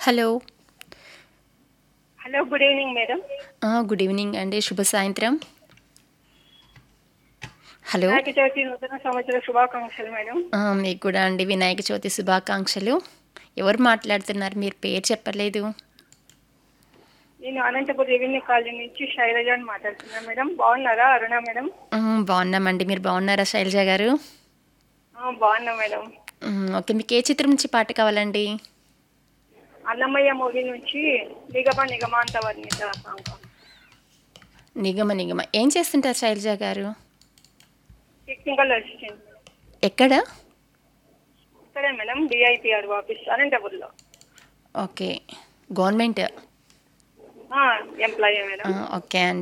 hello hello good evening madam ఆ, good evening అండి శుభ సాయంత్రం హలో వినాయక చవితి నూతన సంవత్సర శుభాకాంక్షలు మేడం ఆ, మీకు కూడా అండి వినాయక చవితి శుభాకాంక్షలు ఎవరు మాట్లాడుతున్నారు మీరు పేరు చెప్పలేదు నేను అనంతపురం రెవెన్యూ కాలనీ నుంచి శైలజ అని మాట్లాడుతున్నాను మేడం బాగున్నారా అరుణ మేడం ఆ, బాగున్నామండి మీరు బాగున్నారా శైలజ గారు ఆ, బాగున్నా మేడం ఉమ్, ఓకే మీకు ఏ చిత్రం నుంచి పాట కావాలండి అన్నమయ్య మూవీ నుంచి నిగమ నిగమాంత వర్ణిత సాంగ్ నిగమ నిగమ ఏం చేస్తుంటారు శైలజ గారు టెక్నికల్ అసిస్టెంట్ ఎక్కడ సరే మేడం డిఐపిఆర్ ఆఫీస్ అనంతపురంలో okay government employee madam okay అండి